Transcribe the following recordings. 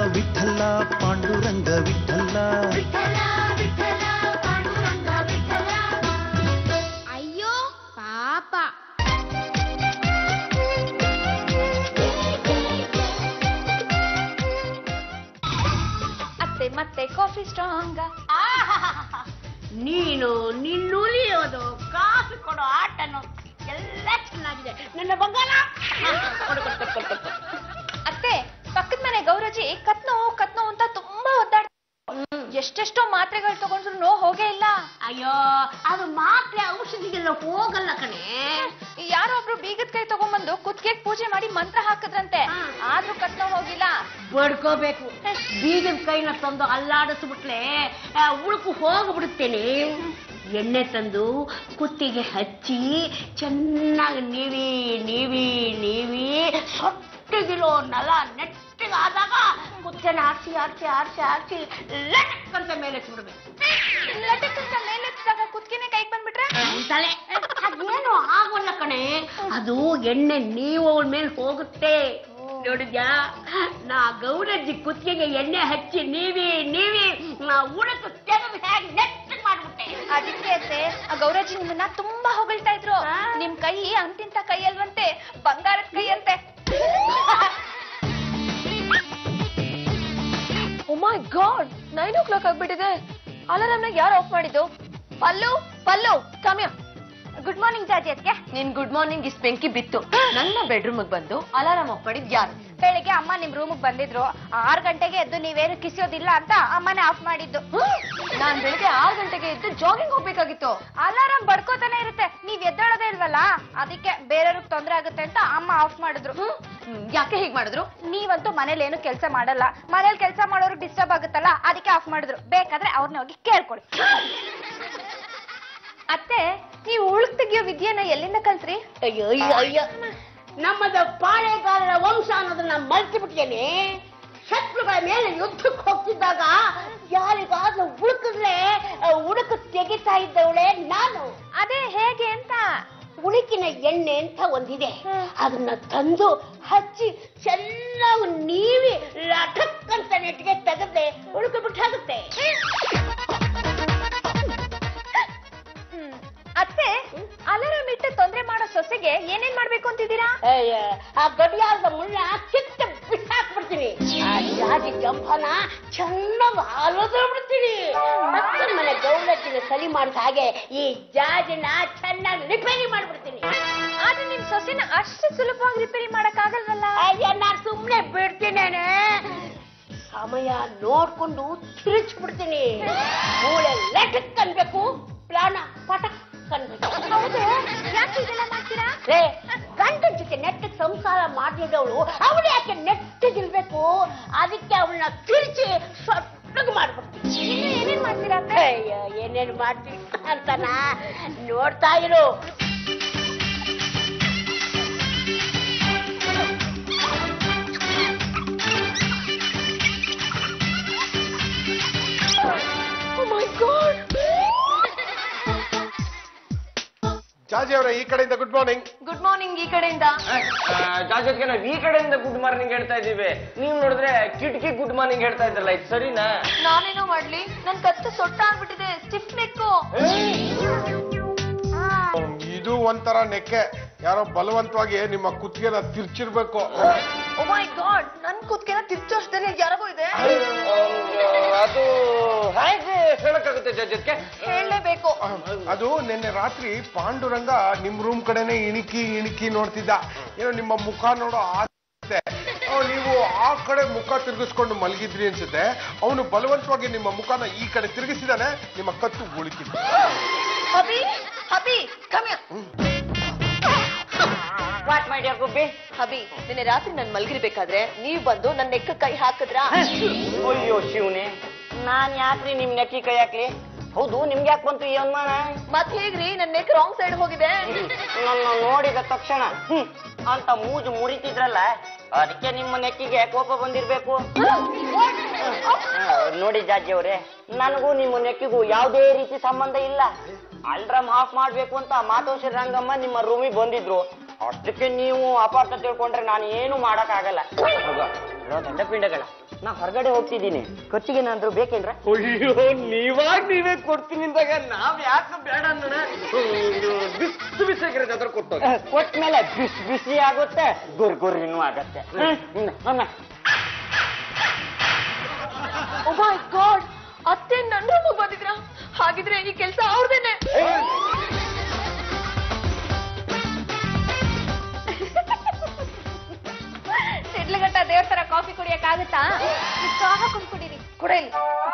ವಿಠಲ ಪಾಂಡುರಂಗ ವಿಠಲ ಅಯ್ಯೋ ಪಾಪ ಅತ್ತೆ ಮತ್ತೆ ಕಾಫಿ ಸ್ಟ್ರಾಂಗ ನೀನು ನಿನ್ನುಲಿಯೋದು ಕಾಫಿ ಕೊಡೋ ಆಟನು ಎಲ್ಲ ಚೆನ್ನಾಗಿದೆ ನನ್ನ ಬಂಗಾರ ಕೊಡು, ಕೊಡು, ಕೊಡು, ಕೊಡು, ಕೊಡು. ಅತ್ತೆ ಪಕ್ಕದ ಮನೆ ಗೌರಜಿ ಕತ್ನೋ ಕತ್ನೋ ಅಂತ ತುಂಬಾ ಒದ್ದಾಡ್ತಾರೆ ಎಷ್ಟೆಷ್ಟೋ ಮಾತ್ರೆಗಳು ತಗೊಂಡ್ರು ನೋ ಹೋಗೇ ಇಲ್ಲ ಅಯ್ಯೋ ಅದು ಮಾತ್ರೆ ಔಷಧಿಗೆಲ್ಲ ಹೋಗಲ್ಲ ಕಣೆ ಯಾರೋ ಒಬ್ರು ಬೀಗದ ಕೈ ತಗೊಂಡ್ಬಂದು ಕುತ್ತಿಗೆ ಪೂಜೆ ಮಾಡಿ ಮಂತ್ರ ಹಾಕಿದ್ರಂತೆ ಹಾ. ಆದ್ರೂ ಕತ್ನೋ ಹೋಗಿಲ್ಲ ಬಡ್ಕೋಬೇಕು ಬೀಗದ ಕೈನ ತಂದು ಅಲ್ಲಾಡಿಸ್ಬಿಟ್ಲೆ ಆ, ಉಳುಕು ಹೋಗ್ಬಿಡುತ್ತೇನೆ ಎಣ್ಣೆ ತಂದು ಕುತ್ತಿಗೆ ಹಚ್ಚಿ ಚೆನ್ನಾಗಿ ನೀವಿ ನೀವಿ ನೀವಿ ಸೊಟ್ಟಿಗಿರೋ ನಲ ನೆಟ್ಟಗಾದಾಗ ಕುಚ್ಚನ ಆರ್ಸಿ ಆರ್ಸಿ ಆರ್ಸಿ ಆರ್ಸಿ ಲಟಕ್ ಅಂತ ಮೇಲೆ ಬಿಡ್ಬೇಕು ಲಟಕ್ ಅಂತ ಮೇಲೆತ್ತಿದಾಗ ಕುತ್ತಿಗೆನೆ ಕೈಗೆ ಬಂದ್ಬಿಟ್ರೆ ತಲೆ ಅದೇನು ಆಗೋಲ್ಲ ಕಣೆ ಅದು ಎಣ್ಣೆ ನೀವು ಅವಳ ಮೇಲೆ ಹೋಗುತ್ತೆ ನೋಡಿದ್ಯಾ ನಾ ಗೌರಜ್ಜಿ ಕುತ್ತಿಗೆಗೆ ಎಣ್ಣೆ ಹಚ್ಚಿ ನೀವಿ ನೀವಿ ನಾ ಉಡಕು ತೆಗೆದು ಹೇಗೆ ನೆಟ್ಟಗೆ ಮಾಡ್ಬಿಟ್ಟೆ ಅದಕ್ಕೆ ಅತ್ತೆ ಆ ಗೌರಜಿ ನಿಮ್ಮನ್ನ ತುಂಬಾ ಹೊಗಳ್ತಾ ಇದ್ರು ಹಾ. ನಿಮ್ ಕೈ ಅಂತಿಂತ ಕೈ ಅಲ್ವಂತೆ ಬಂಗಾರದ ಕೈ ಅಂತೆ my God nine o'clock ಆಗ್ಬಿಟ್ಟಿದೆ ಅಲಾರಾಮ್ನ ಯಾರು ಆಫ್ ಮಾಡಿದ್ದು ಪಲ್ಲು ಪಲ್ಲು ಕಮ್ಯ ಗುಡ್ ಮಾರ್ನಿಂಗ್ ಜಾಜಿ ಅದಕ್ಕೆ ನಿನ್ ಗುಡ್ ಮಾರ್ನಿಂಗ್ ಇಸ್ ಬೆಂಕಿ ಬಿತ್ತು ನನ್ನ ಬೆಡ್ರೂಮ್ ಬಂದು ಅಲಾರಾಮ್ ಆಫ್ ಮಾಡಿದ್ ಯಾರು ಬೆಳಿಗ್ಗೆ ಅಮ್ಮ ನಿಮ್ ರೂಮಿಗೆ ಬಂದಿದ್ರು ಆರ್ ಗಂಟೆಗೆ ಎದ್ದು ನೀವೇನು ಕಿಸಿಯೋದಿಲ್ಲ ಅಂತ ಅಮ್ಮನೇ ಆಫ್ ಮಾಡಿದ್ದು ನಾನ್ ಬೆಳಿಗ್ಗೆ ಆರು ಗಂಟೆಗೆ ಎದ್ದು ಜಾಗಿಂಗ್ ಹೋಗ್ಬೇಕಾಗಿತ್ತು ಅಲಾರಾಮ್ ಬಡ್ಕೋತಾನೆ ಇರುತ್ತೆ ನೀವ್ ಎದ್ದೇಳೋದೇ ಇಲ್ವಲ್ಲ ಅದಕ್ಕೆ ಬೇರೆಯವ್ರಿಗೆ ತೊಂದ್ರೆ ಆಗುತ್ತೆ ಅಂತ ಅಮ್ಮ ಆಫ್ ಮಾಡಿದ್ರು ಹ್ಮ್, ಯಾಕೆ ಹೀಗ್ ಮಾಡಿದ್ರು ನೀವಂತೂ ಮನೇಲಿ ಏನು ಕೆಲಸ ಮಾಡಲ್ಲ ಮನೇಲಿ ಕೆಲಸ ಮಾಡೋರು ಡಿಸ್ಟರ್ಬ್ ಆಗುತ್ತಲ್ಲ ಅದಕ್ಕೆ ಆಫ್ ಮಾಡಿದ್ರು ಬೇಕಾದ್ರೆ ಅವ್ರನ್ನ ಹೋಗಿ ಕೇಳ್ಕೊಡಿ ಅತ್ತೆ ನೀವು ಉಳುಕ್ ತೆಗಿಯೋ ವಿದ್ಯೆನ ಎಲ್ಲಿಂದ ಕಲ್ತ್ರಿ ಅಯ್ಯೋ ಅಯ್ಯೋ ಅಯ್ಯೋ ನಮ್ಮದ ಪಾಳೆಗಾರರ ವಂಶ ಅನ್ನೋದನ್ನ ಮರ್ತು ಬಿಟ್ಟಿದ್ದೇನೆ ಶತ್ರುಗಳ ಮೇಲೆ ಯುದ್ಧಕ್ಕೆ ಹೋಗ್ತಿದ್ದಾಗ ಯಾರಿಗಾದ್ರೂ ಉಳುಕಿದ್ರೆ ಉಳುಕು ತೆಗಿತಾ ಇದ್ದವಳೆ ನಾನು ಅದೇ ಹೇಗೆ ಅಂತ ಉಳುಕಿನ ಎಣ್ಣೆ ಅಂತ ಒಂದಿದೆ ಅದನ್ನ ತಂದು ಹಚ್ಚಿ ಚೆನ್ನಾಗಿ ನೀವಿ ಲಟಕ್ ಅಂತ ನೆಟ್ಟಿಗೆ ತೆಗೆದ್ರೆ ಉಳುಕು ಬಿಟ್ಟಾಗುತ್ತೆ ಹ್ಮ್. ಅತ್ತೆ ಅಲಾರಾಮ್ ಇಟ್ಟು ತೊಂದ್ರೆ ಮಾಡೋ ಸೊಸೆಗೆ ಏನೇನ್ ಮಾಡ್ಬೇಕು ಅಂತಿದ್ದೀರಾ ಅಯ್ಯ, ಆ ಗಡಿಯಾರದ ಮುಳ್ಳ ಕಿತ್ತ ಬಿಸಾಕ್ಬಿಡ್ತೀನಿ ಆ ಜಾತಿ ಜಂಪನ ಚೆನ್ನಾಗಿ ಅಲದು ಬಿಡ್ತೀನಿ ಪಕ್ಕದ ಮನೆ ಗೌರಜ್ಜಿನ ಸಲಿ ಮಾಡಿದ ಹಾಗೆ ಈ ಜಾಜಿನ ಚೆನ್ನಾಗಿ ರಿಪೇರಿ ಮಾಡ್ಬಿಡ್ತೀನಿ ಆದ್ರೆ ನಿಮ್ ಸೊಸೆನ ಅಷ್ಟು ಸುಲಭವಾಗಿ ರಿಪೇರಿ ಮಾಡಕ್ ಆಗಲ್ವಲ್ಲ ಅಯ್ಯ ನಾನ್ ಸುಮ್ನೆ ಬಿಡ್ತೀನೇನೆ ಸಮಯ ನೋಡ್ಕೊಂಡು ತಿರುಚ್ಬಿಡ್ತೀನಿ ಮೂಳೆ ಲೆಟಕ್ ಅನ್ಬೇಕು ಪ್ರಾಣ ಪಟಕ್ ಅನ್ಬೇಕು ಹೌದು ಯಾಕೆ ಇದೆಲ್ಲ ಮಾಡ್ತೀರಾ ರೇ ಗಂಡನ ಜೊತೆ ನೆಟ್ಟಗ್ ಸಂಸಾರ ಮಾಡ್ತಿದ್ದವಳು ಅವಳು ಯಾಕೆ ನೆಟ್ಟಗಿರ್ಬೇಕು ಅದಕ್ಕೆ ಅವಳನ್ನ ತಿರುಚಿ ಸೊಟ್ಟಗೆ ಮಾಡ್ಬಿಡ್ತೀನಿ ಇನ್ನು ಏನೇನ್ ಮಾಡ್ತೀರಾ ಅತ್ತೆ ಅಯ್ಯೋ ಏನೇನ್ ಮಾಡ್ತೀನಿ ಅಂತನಾ ನೋಡ್ತಾ ಇರು ಜಾಜಿ ಅವರ ಈ ಕಡೆಯಿಂದ ಗುಡ್ ಮಾರ್ನಿಂಗ್ ಗುಡ್ ಮಾರ್ನಿಂಗ್ ಈ ಕಡೆಯಿಂದ ಜಾಜತ್ಗೆ ನಾವ್ ಈ ಕಡೆಯಿಂದ ಗುಡ್ ಮಾರ್ನಿಂಗ್ ಹೇಳ್ತಾ ಇದೀವಿ ನೀವ್ ನೋಡಿದ್ರೆ ಕಿಟಕಿ ಗುಡ್ ಮಾರ್ನಿಂಗ್ ಹೇಳ್ತಾ ಇದ್ರಲ್ಲ ಇದು ಸರಿನಾ ನಾನೇನೋ ಮಾಡ್ಲಿ ನನ್ ಕತ್ತು ಸೊಟ್ಟ ಆಗ್ಬಿಟ್ಟಿದೆ ಸ್ಟಿಫ್ ನೆಕ್ಕು ಇದು ಒಂಥರ ನೆಕ್ಕೆ ಯಾರೋ ಬಲವಂತವಾಗಿ ನಿಮ್ಮ ಕುತ್ತಿಗೆನ ತಿರ್ಚಿರ್ಬೇಕು ಓ ಮೈ ಗಾಡ್ ನನ್ ಕುತ್ತಿಗೆನ ತಿರ್ಚೋಷ್ಟದಲ್ಲಿ ಯಾರಿಗೂ ಇದೆ ಅದು ಹೇಗೆ ಹೇಳಕ್ಕಾಗುತ್ತೆ ಜಾಜತ್ಗೆ ಹೇಳಲೇಬೇಕು ಅದು ನಿನ್ನೆ ರಾತ್ರಿ ಪಾಂಡುರಂಗ ನಿಮ್ ರೂಮ್ ಕಡೆನೆ ಇಣಿಕಿ ಇಣಿಕಿ ನೋಡ್ತಿದ್ದ ಏನೋ ನಿಮ್ಮ ಮುಖ ನೋಡೋ ಆಸೆ ಅವ್ ನೀವು ಆ ಕಡೆ ಮುಖ ತಿರುಗಿಸ್ಕೊಂಡು ಮಲಗಿದ್ರಿ ಅನ್ಸುತ್ತೆ ಅವನು ಬಲವಂತವಾಗಿ ನಿಮ್ಮ ಮುಖನ ಈ ಕಡೆ ತಿರುಗಿಸಿದಾನೆ ನಿಮ್ಮ ಕತ್ತು ಉಳಿತಿದ್ದ ಹಬಿ ಹಬಿ ಕಮ್ಯ ವಾಟ್ ಮಾಡಿ ಗುಬ್ಬಿ ಹಬಿ ನಿನ್ನೆ ರಾತ್ರಿ ನನ್ ಮಲ್ಗಿರ್ಬೇಕಾದ್ರೆ ನೀವ್ ಬಂದು ನನ್ ನೆಕ್ಕ ಕೈ ಹಾಕಿದ್ರಾ ಅಯ್ಯೋ ಶಿವನೇ ನಾನ್ ಯಾಕ್ರಿ ನಿಮ್ ನೆಕ್ಕಿ ಕೈ ಹಾಕ್ಲಿ ಹೌದು ನಿಮ್ಗೆ ಯಾಕೆ ಬಂತು ಈ ಅನುಮಾನ ಮತ್ ಹೇಗ್ರಿ ನನ್ ನೆಕ್ ರಾಂಗ್ ಸೈಡ್ ಹೋಗಿದೆ ನನ್ನ ನೋಡಿದ ತಕ್ಷಣ ಹ್ಮ್ ಅಂತ ಮೂಜು ಮುರಿತಿದ್ರಲ್ಲ ಅದಕ್ಕೆ ನಿಮ್ಮ ನೆಕ್ಕಿಗೆ ಕೋಪ ಬಂದಿರ್ಬೇಕು ಆ, ನೋಡಿ ಜಾಜಿ ಅವರೇ ನನಗೂ ನಿಮ್ಮ ನೆಕ್ಕಿಗೂ ಯಾವುದೇ ರೀತಿ ಸಂಬಂಧ ಇಲ್ಲ ಅಲ್ರಾಮ್ ಆಫ್ ಮಾಡ್ಬೇಕು ಅಂತ ಮಾತೋಶ್ರೀ ರಂಗಮ್ಮ ನಿಮ್ಮ ರೂಮಿಗೆ ಬಂದಿದ್ರು ಅಷ್ಟಕ್ಕೆ ನೀವು ಅಪಾರ್ಥ ತಿಳ್ಕೊಂಡ್ರೆ ನಾನು ಏನು ಮಾಡಕ್ ಆಗಲ್ಲ ದಂಡ ಪಿಂಡಗಳ ನಾ ಹೊರಗಡೆ ಹೋಗ್ತಿದ್ದೀನಿ ಖರ್ಚಿಗೇನಾದ್ರು ಬೇಕೇನ್ರ ಅಯ್ಯೋ ನೀವಾಗ ನೀವೇ ಕೊಡ್ತೀನಿ ಅಂದಾಗ ನಾವ್ ಯಾಕೆ ಬೇಡ ಅನ್ನೋಣ ಬಿಸಿ ಬಿಸಿಯಾಗಿರೋದು ಅದ್ರ ಕೊಟ್ಟು ಕೊಟ್ಮೇಲೆ ಬಿಸಿ ಬಿಸಿ ಆಗುತ್ತೆ ಗುರ್ ಗುರಿನೂ ಆಗತ್ತೆ ಹ್ಮ್, ಅಮ್ಮ. ಓ ಮೈ ಗಾಡ್ ಅತ್ತೆ ನನ್ನ ರೂಮಿಗೆ ಬಂದಿದ್ರ ಹಾಗಿದ್ರೆ ಈ ಕೆಲಸ ಅವ್ರದೇನೆ ಸಿಡ್ಲಗಟ್ಟ ದೇವ್ರ ತರ ಕಾಫಿ ಕುಡಿಯಕ್ಕಾಗುತ್ತಾ ಚಾ ಹಾಕೊಂಡ್ ಕುಡೀರಿ ಕುಡಿಲಿ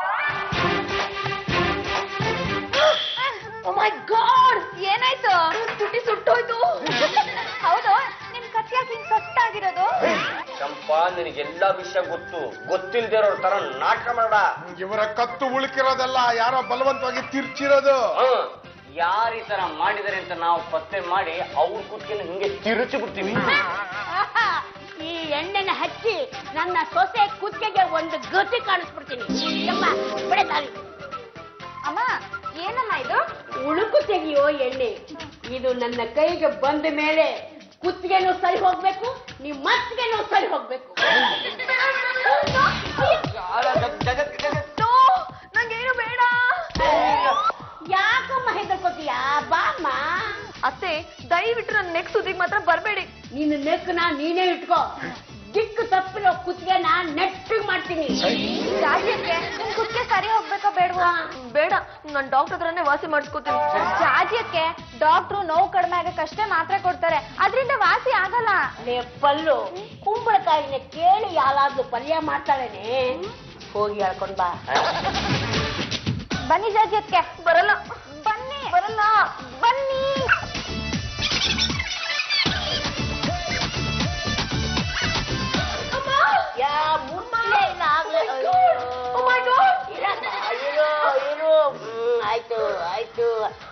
ಓ ಮೈ ಗಾಡ್ ಏನಾಯ್ತು ತುಟಿ ಸುಟ್ಟೋಯ್ತು ಹೌದು ನಿಮ್ ಕತ್ತಿ ಯಾಕೆ ಹಿಂಗ್ ಸೊಟ್ಟಾಗಿರೋದು ಚಂಪಾ ನಿನಗೆಲ್ಲಾ ವಿಷಯ ಗೊತ್ತು ಗೊತ್ತಿಲ್ದೇ ಇರೋರ್ ತರ ನಾಟಕ ಮಾಡ ಇವರ ಕತ್ತು ಉಳುಕಿರೋದಲ್ಲ ಯಾರೋ ಬಲವಂತವಾಗಿ ತಿರ್ಚಿರೋದು ಯಾರು ಈ ತರ ಮಾಡಿದಾರೆ ಅಂತ ನಾವು ಪತ್ತೆ ಮಾಡಿ ಅವ್ರ ಕುತ್ತಿಗೆ ಹಿಂಗೆ ತಿರುಚಿ ಬಿಡ್ತೀವಿ ಆಹಾ, ಈ ಎಣ್ಣೆನ ಹಚ್ಚಿ ನನ್ನ ಸೊಸೆ ಕುತ್ತಿಗೆಗೆ ಒಂದು ಗತಿ ಕಾಣಿಸ್ಬಿಡ್ತೀನಿ ಯಮ್ಮ ಬಿಡೆ ತಾಳಿ ಅಮ್ಮ ಏನಮ್ಮ ಇದು ಉಳುಕು ತೆಗಿಯೋ ಎಣ್ಣೆ ಇದು ನನ್ನ ಕೈಗೆ ಬಂದ ಮೇಲೆ ಕುತ್ತಿಗೆನೂ ಸರಿ ಹೋಗ್ಬೇಕು ನಿಮ್ ಮತ್ತಿಗೆನೂ ಸರಿ ಹೋಗ್ಬೇಕು ನಂಗೇನು ಬೇಡ ಯಾಕಮ್ಮ ಹೆದರ್ಕೋತೀಯ ಬಾಮ್ಮ ಅತ್ತೆ ದಯವಿಟ್ಟು ನನ್ನ ನೆಕ್ಸ್ಟ್ ಸುದ್ದಿಗೆ ಮಾತ್ರ ಬರಬೇಡಿ ನಿನ್ನ ನೆಕ್ಕನ ನೀನೇ ಇಟ್ಕೋ ದಿಕ್ಕು ತಪ್ಪಿರೋ ಕುತ್ತಿಗೆನ ನೆಟ್ಟಿಗೆ ಮಾಡ್ತೀನಿ ಜಾಜಿಯಕ್ಕೆ ನಿಮ್ ಕುತ್ತಿಗೆ ಸರಿ ಹೋಗ್ಬೇಕಾ ಬೇಡವಾ ಬೇಡ ನಾನು ಡಾಕ್ಟರ್ ಹತ್ರನೇ ವಾಸಿ ಮಾಡಿಸ್ಕೋತೀನಿ ಜಾಜಿಯಕ್ಕೆ ಡಾಕ್ಟ್ರು ನೋವು ಕಡಿಮೆ ಆಗಕ್ಕಷ್ಟೇ ಮಾತ್ರೆ ಕೊಡ್ತಾರೆ ಅದರಿಂದ ವಾಸಿ ಆಗಲ್ಲ ಲೇ ಪಲ್ಲು ಕುಂಬಳಕಾಯಿನ ಕೇಳಿ ಯಾರಾದ್ರೂ ಪಲ್ಯ ಮಾಡ್ತಾಳೇನೆ ಹೋಗಿ ಹೇಳ್ಕೊಂಡ್ ಬಾ ಬನ್ನಿ ಜಾಜಿಯಕ್ಕೆ ಬರಲ್ಲ ಬನ್ನಿ ಬರಲ್ಲ ಬನ್ನಿ ಯಾ ಮುಟ್ಟಲೇ ಇಲ್ಲ ಆಗ್ಲೇ ಅಯ್ಯೋ. Oh my God. ಇರಮ್ಮ, ಇರು, ಇರು. ಹ್ಮ್, ಆಯ್ತು ಆಯ್ತು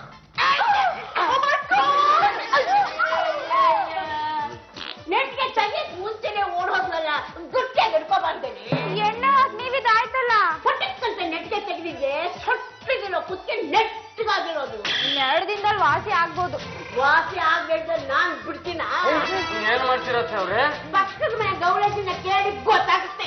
ನೆಟ್ಗೆ ತೆಗಿಯಕ್ ಮುಂಚೆನೆ ಓಡೋದ್ಲಲ್ಲ ದುಡ್ಡೆ ಹಿಡ್ಕೊ ಬಂದೇನೆ ಎಣ್ಣೆ ಹಾಕಿ ನೀವಿದಾಯ್ತಲ್ಲ ಪಟಕ್ಕಂತ ನೆಟ್ಗೆ ತೆಗೆದಿದ್ದೆ ಸೊಟ್ಟಿಗಿರೋ ಕುತ್ತೆ ನೆಟ್ಟಗಾಗಿರೋದು ಎರಡು ದಿನದಲ್ಲಿ ವಾಸಿ ಆಗ್ಬೋದು ವಾಸಿ ಆಗ್ಬೇಡ್ದ ನಾನ್ ಬಿಡ್ತೀನ ಏನ್ ಮಾಡ್ತಿರತ್ತೆ ಅವ್ರೆ ಪಕ್ಕದ ಮನೆ ಗೌಳಜಿನ ಕೇಳಿ ಗೊತ್ತಾಗುತ್ತೆ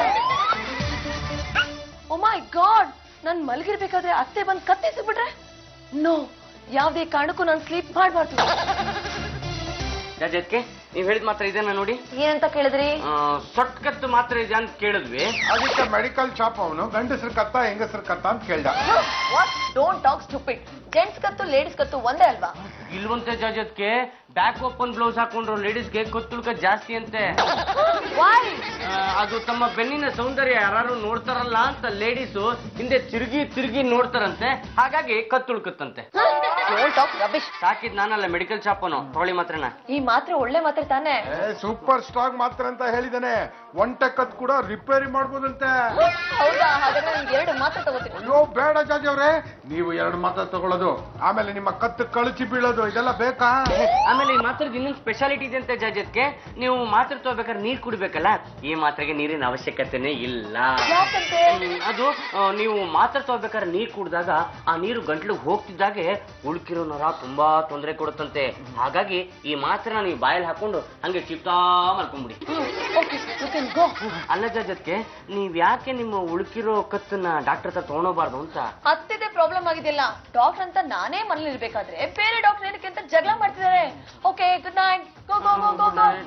ಓ ಮೈ ಗಾಡ್ ನಾನ್ ಮಲಗಿರ್ಬೇಕಾದ್ರೆ ಅತ್ತೆ ಬಂದ್ ಕತ್ತಿಸ್ಬಿಟ್ರೆ ನೋ ಯಾವ್ದೇ ಕಾರಣಕ್ಕೂ ನಾನು ಸ್ಲೀಪ್ ಮಾಡಬಾರ್ದು ಜಜಕ್ಕೆ ನೀವ್ ಹೇಳಿದ ಮಾತ್ರ ಇದನ್ನ ನೋಡಿ ಏನಂತ ಕೇಳಿದ್ರಿ ಆ, ಸೊಟ್ ಕತ್ತು ಮಾತ್ರ ಇದೆ ಅಂತ ಕೇಳಿದ್ವಿ ಅದಕ್ಕೆ ಮೆಡಿಕಲ್ ಶಾಪ್ ಅವನು ಗಂಡಸ್ರ ಕತ್ತ ಹೆಂಗಸ್ರ ಕತ್ತ ಅಂತ ಕೇಳ್ದ what don't talk stupid gents ಕತ್ತು ಲೇಡೀಸ್ ಕತ್ತು ಒಂದೇ ಅಲ್ವಾ ಇಲ್ವಂತೆ ಜಜತ್ಗೆ ಬ್ಯಾಕ್ ಓಪನ್ ಬ್ಲೌಸ್ ಹಾಕೊಂಡ್ರು ಲೇಡೀಸ್ಗೆ ಕೊತ್ತುಳ್ಕ ಜಾಸ್ತಿ ಅಂತೆ ವೈ ಆ, ಅದು ತಮ್ಮ ಬೆನ್ನಿನ ಸೌಂದರ್ಯ ಯಾರು ನೋಡ್ತಾರಲ್ಲ ಅಂತ ಲೇಡೀಸು ಹಿಂದೆ ತಿರುಗಿ ತಿರುಗಿ ನೋಡ್ತಾರಂತೆ ಹಾಗಾಗಿ ಕತ್ತುಳ್ಕತ್ತಂತೆ ಡೋಂಟ್ ಟಾಕ್ ರಬಿಶ್ ಸಾಕಿದ್ ನಾನಲ್ಲ ಮೆಡಿಕಲ್ ಶಾಪನು ತೊಗೊಳ್ಳಿ ಮಾತ್ರನ ಈ ಮಾತ್ರೆ ಒಳ್ಳೆ ಮಾತ್ರೆ ತಾನೇ ಸೂಪರ್ ಸ್ಟಾಕ್ ಮಾತ್ರ ಅಂತ ಹೇಳಿದಾನೆ ಒಂಟೆ ಕತ್ ಕೂಡ ರಿಪೇರಿ ಮಾಡ್ಬೋದಂತೆ ಹೌದಾ ಹಾಗಾದ್ರೆ ನಾನು ಎರಡು ಮಾತ್ರೆ ತಗೋತೀನಿ ಅಯ್ಯೋ ಬೇಡ ಜಾಜಿ ಅವ್ರೆ ನೀವು ಎರಡು ಮಾತ್ರ ತಗೊಳ್ಳೋದು ಆಮೇಲೆ ನಿಮ್ಮ ಕತ್ತು ಕಳಚಿ ಬೀಳೋದು ಇದೆಲ್ಲ ಬೇಕಾ ಆಮೇಲೆ ಈ ಮಾತ್ರದ ಇನ್ನೊಂದು ಸ್ಪೆಷಾಲಿಟಿ ಇದೆ ಅಂತ ಜಜತ್ಗೆ ನೀವು ಮಾತ್ರೆ ತಗೋಬೇಕಾದ್ರೆ ನೀರ್ ಕುಡಿಬೇಕಲ್ಲ ಈ ಮಾತ್ರೆಗೆ ನೀರಿನ ಅವಶ್ಯಕತೆನೇ ಇಲ್ಲ ಯಾಕಂತೆ ಹ್ಮ್, ಅದು ಆ, ನೀವು ಮಾತ್ರೆ ತಗೋಬೇಕಾದ್ರೆ ನೀರ್ ಕುಡಿದಾಗ ಆ ನೀರು ಗಂಟ್ಲಿಗೆ ಹೋಗ್ತಿದ್ದಾಗೆ ಉಳ್ಕಿರೋ ನರ ತುಂಬಾ ತೊಂದರೆ ಕೊಡುತ್ತಂತೆ ಹಾಗಾಗಿ ಈ ಮಾತ್ರೆನ ನೀವು ಬಾಯಲ್ಲಿ ಹಾಕೊಂಡು ಹಂಗೆ ಚಿಪ್ತಾ ಮಲ್ಕೊಂಬಿಡಿ ಓಕೆ ಯು ಕ್ಯಾನ್ ಗೋ ಅಲ್ಲ ಜಜತ್ಗೆ ನೀವ್ ಯಾಕೆ ನಿಮ್ಮ ಉಳುಕಿರೋ ಕತ್ತನ್ನ ಡಾಕ್ಟರ್ ಹತ್ರ ತಗೊಂಡೋಗ್ಬಾರ್ದು ಅಂತ ಅತ್ತಿದೆ ಪ್ರಾಬ್ಲಮ್ ಆಗಿದೆಯಲ್ಲ ಡಾಕ್ಟರ್ ಅಂತ ನಾನೇ ಮನೇಲಿ ಇರ್ಬೇಕಾದ್ರೆ ಬೇರೆ ಡಾಕ್ಟರ್ ಏನಕ್ಕೆ ಅಂತ ಜಗಳ ಮಾಡ್ತಿದ್ದಾರೆ okay good night go go go go go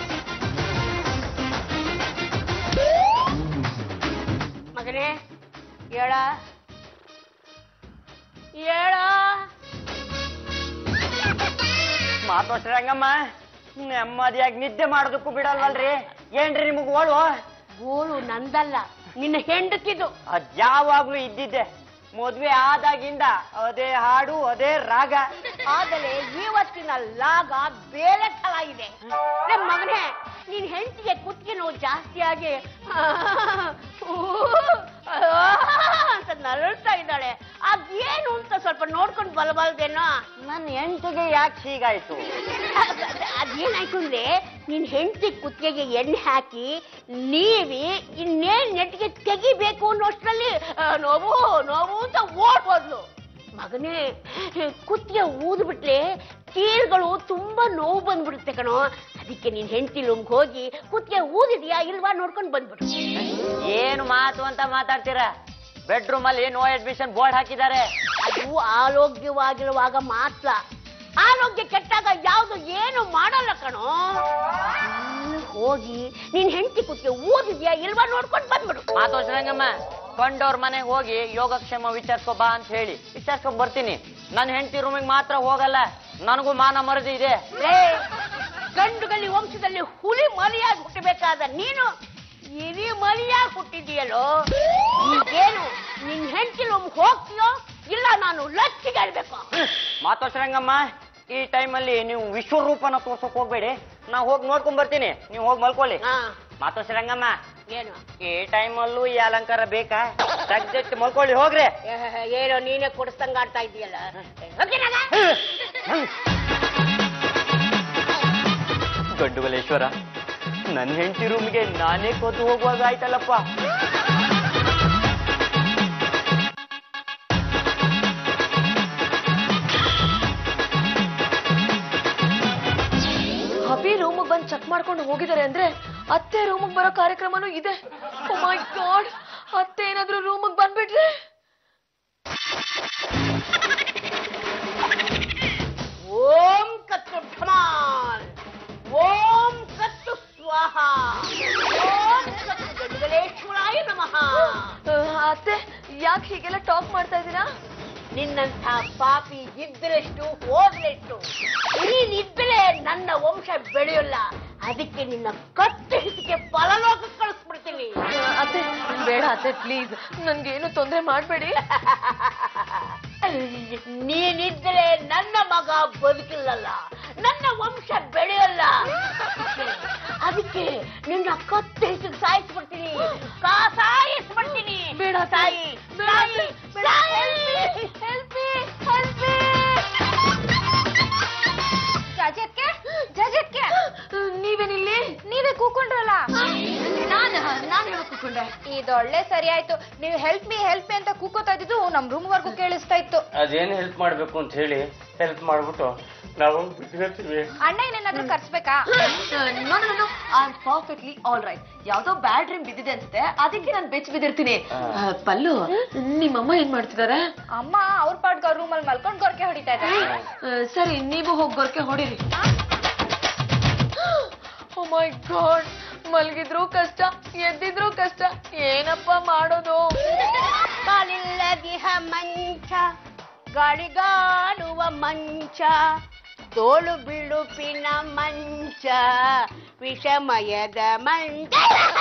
ಮಗನೇ ಹೇಳ ಹೇಳ ಮಾತೋಷ್ಟ್ರ ರಂಗಮ್ಮ ನೆಮ್ಮದಿಯಾಗಿ ನಿದ್ದೆ ಮಾಡೋದಕ್ಕೂ ಬಿಡಲ್ವಲ್ರಿ ಏನ್ರಿ ನಿಮಗ್ ಓಳು ಗೋಳು ನಂದಲ್ಲ ನಿನ್ನ ಹೆಂಡತಿದು ಅದ್ಯಾವಾಗ್ಲೂ ಇದ್ದಿದ್ದೆ ಮದ್ವೆ ಆದಾಗಿಂದ ಅದೇ ಹಾಡು ಅದೇ ರಾಗ ಆದರೆ ಇವತ್ತಿನ ಲಾಗ ಬೇರೆ ತರ ಇದೆ ಲೇ ಮಗನೇ ನಿನ್ ಹೆಂಡತಿಗೆ ಕುತ್ತಿಗೆ ನೋವು ಜಾಸ್ತಿ ಆಗಿ ಅಂತ ನರಳ್ತಾ ಇದ್ದಾಳೆ ಅದೇನು ಅಂತ ಸ್ವಲ್ಪ ನೋಡ್ಕೊಂಡು ಬಲಬಲ್ದೇನೋ ನನ್ನ ಹೆಂಡತಿಗೆ ಯಾಕೆ ಹೀಗಾಯ್ತು ಅದೇನಾಯ್ತು ಅಂದ್ರೆ ನಿನ್ ಹೆಂಡತಿ ಕುತ್ತಿಗೆಗೆ ಎಣ್ಣೆ ಹಾಕಿ ನೀವಿ ಇನ್ನೇನ್ ನೆಟ್ಟಿಗೆ ತೆಗಿಬೇಕು ಅನ್ನೋಷ್ಟ್ರಲ್ಲಿ ಆ, ನೋವು ನೋವು ಅಂತ ಓಡ್ಬೋದ್ಲು ಮಗನೇ ಕುತ್ತಿಗೆ ಊದ್ಬಿಟ್ಲೆ ಕೀಲ್ಗಳು ತುಂಬಾ ನೋವು ಬಂದ್ಬಿಡುತ್ತೆ ಕಣೋ ಅದಕ್ಕೆ ನೀನ್ ಹೆಂಡತಿ ರೂಮ್ಗೆ ಹೋಗಿ ಕುತ್ತಿಗೆ ಊದಿದ್ಯಾ ಇಲ್ವಾ ನೋಡ್ಕೊಂಡು ಬಂದ್ಬಿಡು ಏನು ಮಾತು ಅಂತ ಮಾತಾಡ್ತೀರಾ ಬೆಡ್ರೂಮ್ ಅಲ್ಲಿ ನೋ ಅಡ್ಮಿಷನ್ ಬೋರ್ಡ್ ಹಾಕಿದ್ದಾರೆ ಅದು ಆರೋಗ್ಯವಾಗಿರುವಾಗ ಮಾತ್ರ ಆರೋಗ್ಯ ಕೆಟ್ಟಾಗ ಯಾವ್ದು ಏನು ಮಾಡಲ್ಲ ಕಣೋ ನೀನ್ ಹೋಗಿ ನೀನ್ ಹೆಂಡತಿ ಕುತ್ತಿಗೆ ಊದಿದ್ಯಾ ಇಲ್ವಾ ನೋಡ್ಕೊಂಡು ಬಂದ್ಬಿಡು ಮಾತೋಶ್ರಂಗಮ್ಮ ಕೊಂಡವ್ರ ಮನೆಗೆ ಹೋಗಿ ಯೋಗಕ್ಷೇಮ ವಿಚಾರಿಸ್ಕೊ ಬಾ ಅಂತ ಹೇಳಿ ವಿಚಾರಿಸ್ಕೊಂಡ್ ಬರ್ತೀನಿ ನನ್ನ ಹೆಂಡತಿ ರೂಮಿಗೆ ಮಾತ್ರ ಹೋಗಲ್ಲ ನನಗೂ ಮಾನ ಮರದಿ ಇದೆ ಲೇ, ಗಂಡುಗಲಿ ವಂಶದಲ್ಲಿ ಹುಲಿ ಮರಿಯಾಗಿ ಹುಟ್ಟಬೇಕಾದ ನೀನು ಇರಿ ಮರಿಯಾಗಿ ಹುಟ್ಟಿದೀಯಲ್ಲೋ ಈಗೇನು ನಿನ್ ಹೆಂಡತಿ ರೂಮ್ಗೆ ಹೋಗ್ತೀಯೋ ಇಲ್ಲ ನಾನು ಲಚ್ಚಿಗೆ ಹೇಳ್ಬೇಕು ಮಾತೋಶ್ರಂಗಮ್ಮ ಈ ಟೈಮಲ್ಲಿ ನೀವು ವಿಶ್ವರೂಪನ ತೋರ್ಸಕ್ ಹೋಗ್ಬೇಡಿ ನಾ ಹೋಗಿ ನೋಡ್ಕೊಂಡ್ ಬರ್ತೀನಿ ನೀವು ಹೋಗಿ ಮಲ್ಕೊಳ್ಳಿ ಹಾ ಮಾತೋಶ್ರಂಗಮ್ಮ ಏನು ಈ ಟೈಮಲ್ಲೂ ಈ ಅಲಂಕಾರ ಬೇಕಾ ತೆಗ್ದಿಟ್ಟು ಮಲ್ಕೊಳ್ಳಿ ಹೋಗ್ರಿ ಏ, ಏನೋ ನೀನೇ ಕೊಡಿಸ್ದಂಗ ಆಡ್ತಾ ಇದೀಯಲ್ಲ ಹೋಗಿನಾಗ ಗಂಡುಗಲೇಶ್ವರ ನನ್ನ ಹೆಂಡತಿ ರೂಮ್ಗೆ ನಾನೇ ಕೂತು ಹೋಗುವಾಗ ಆಯ್ತಲ್ಲಪ್ಪ ಅಭಿ ರೂಮಿಗೆ ಬಂದು ಚೆಕ್ ಮಾಡ್ಕೊಂಡು ಹೋಗಿದ್ದಾರೆ ಅಂದ್ರೆ ಅತ್ತೆ ರೂಮಿಗೆ ಬರೋ ಕಾರ್ಯಕ್ರಮನೂ ಇದೆ ಓ ಮೈ ಗಾಡ್ ಅತ್ತೆ ಏನಾದ್ರೂ ರೂಮಿಗೆ ಬಂದ್ಬಿಟ್ರೆ ಓಂ ಕತ್ತು ಢಮಾಲ್ ಓಂ ಕತ್ತು ಸ್ವಾಹ ಓಂ ಕತ್ತು ಗಂಡುಗಲೇಶ್ವರಾಯ ನಮಃ ಆ, ಅತ್ತೆ ಯಾಕೆ ಹೀಗೆಲ್ಲ ಟಾಕ್ ಮಾಡ್ತಾ ಇದ್ದೀರಾ ನಿನ್ನಂಥ ಪಾಪಿ ಇದ್ದರೆಷ್ಟು ಹೋದ್ರೆಷ್ಟು ನೀನಿದ್ದರೆ ನನ್ನ ವಂಶ ಬೆಳೆಯೋಲ್ಲ ಅದಕ್ಕೆ ನಿನ್ನ ಕತ್ತು ಹಿಸಿಕೆ ಪರಲೋಕ ಕಳಿಸ್ಬಿಡ್ತೀನಿ ಆ, ಅತ್ತೆ ಬೇಡ ಅತ್ತೆ ಪ್ಲೀಸ್ ನನ್ಗೇನು ತೊಂದರೆ ಮಾಡಬೇಡಿ ನೀನಿದ್ರೆ ನನ್ನ ಮಗ ಬದುಕಿಲ್ಲಲ್ಲ ನನ್ನ ವಂಶ ಬೆಳೆಯಲ್ಲ ಅದಕ್ಕೆ ನಿನ್ನ ಕತ್ತೆ ಹಿಸಿಗೆ ಸಾಯಿಸ್ಬಿಡ್ತೀನಿ ಕಾ ಸಾಯಿಸ್ಬಿಡ್ತೀನಿ ಬೇಡ ತಾಯಿ ತಾಯಿ ಜಜಕ್ಕೆ ಜಜಕ್ಕೆ ನೀವೇನಿಲ್ಲಿ ನೀವೇ ಕೂಕೊಂಡ್ರಲ್ಲ ನಾನು ನಾನು ಹೇಳಕ್ ಕೂತ್ಕೊಂಡೆ ಇದೊಳ್ಳೆ ಸರಿ ಆಯ್ತು ನೀವು ಹೆಲ್ಪ್ ಮೀ ಹೆಲ್ಪ್ ಮೀ ಅಂತ ಕೂಕೋತಾ ಇದ್ದಿದ್ದು ನಮ್ ರೂಮ್ ವರ್ಗೂ ಕೇಳಿಸ್ತಾ ಇತ್ತು ಅದೇನು ಹೆಲ್ಪ್ ಮಾಡ್ಬೇಕು ಅಂತ ಹೇಳಿ ಹೆಲ್ಪ್ ಮಾಡ್ಬಿಟ್ಟು ನಾವು ಬಿಟ್ಟಿರ್ತೀವಿ ಅಣ್ಣ ಏನೇನಾದ್ರೂ ಕರ್ಸ್ಬೇಕಾ no no no I am perfectly all right ಯಾವ್ದೋ ಬ್ಯಾಡ್ ಡ್ರೀಮ್ ಬಿದ್ದಿದೆ ಅನ್ಸುತ್ತೆ ಅದಕ್ಕೆ ನಾನು ಬೆಚ್ಚ ಬಿದ್ದಿರ್ತೀನಿ ಆ, ಪಲ್ಲು ನಿಮ್ಮಮ್ಮ ಏನ್ ಮಾಡ್ತಿದಾರೆ ಅಮ್ಮ ಅವ್ರ ಪಾಡ್ಗ ಅವ್ರ ರೂಮಲ್ಲಿ ಮಲ್ಕೊಂಡ್ ಗೊರಕೆ ಹೊಡಿತಾ ಇದ್ದಾರೆ ಆ, ಸರಿ ನೀವು ಹೋಗಿ ಗೊರ್ಕೆ ಹೊಡಿರಿ ಓ ಮೈ ಗಾಡ್ ಮಲ್ಗಿದ್ರು ಕಷ್ಟ ಎದ್ದಿದ್ರು ಕಷ್ಟ ಏನಪ್ಪ ಮಾಡೋದು ಕಾಲಿಲ್ಲದಿಹ ಮಂಚ ಗಾಳಿಗಾಡುವ ಮಂಚ ತೋಳು ಬಿಳುಪಿನ ಮಂಚ ವಿಷಮಯದ ಮಂಚ